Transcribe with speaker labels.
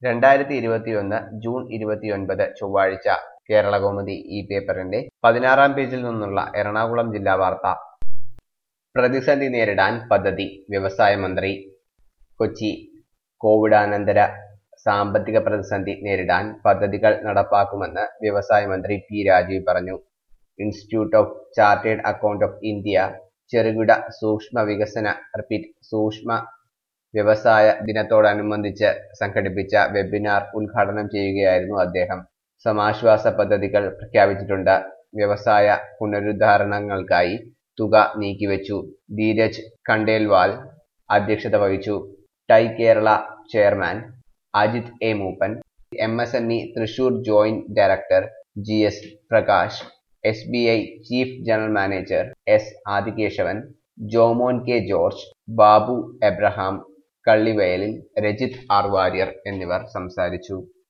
Speaker 1: രണ്ടായിരത്തി ഇരുപത്തിയൊന്ന് ജൂൺ ഇരുപത്തിയൊൻപത് ചൊവ്വാഴ്ച കേരളകൗമുദി ഈ പേപ്പറിന്റെ പതിനാറാം പേജിൽ നിന്നുള്ള എറണാകുളം ജില്ലാ വാർത്ത പ്രതിസന്ധി നേരിടാൻ പദ്ധതി വ്യവസായ മന്ത്രി കൊച്ചി കോവിഡാനന്തര സാമ്പത്തിക പ്രതിസന്ധി നേരിടാൻ പദ്ധതികൾ നടപ്പാക്കുമെന്ന് വ്യവസായ മന്ത്രി പി രാജീവ് പറഞ്ഞു institute of chartered account of India ചെറുകിട സൂക്ഷ്മ വികസന റിപ്പീറ്റ് സൂക്ഷ്മ വ്യവസായ ദിനത്തോടനുബന്ധിച്ച് സംഘടിപ്പിച്ച വെബിനാർ ഉദ്ഘാടനം ചെയ്യുകയായിരുന്നു അദ്ദേഹം സമാശ്വാസ പദ്ധതികൾ പ്രഖ്യാപിച്ചിട്ടുണ്ട് വ്യവസായ പുനരുദ്ധാരണങ്ങൾക്കായി തുക നീക്കിവെച്ചു ധീരജ് കണ്ടേൽവാൽ അധ്യക്ഷത വഹിച്ചു TiE Kerala chairman Ajith A Moopen M S M E Thrissur joint director G S Prakash S B I chief general manager S Adikesavan Jomon K George Babu Abraham Kallivayalil Rajith R Warrier എന്നിവർ സംസാരിച്ചു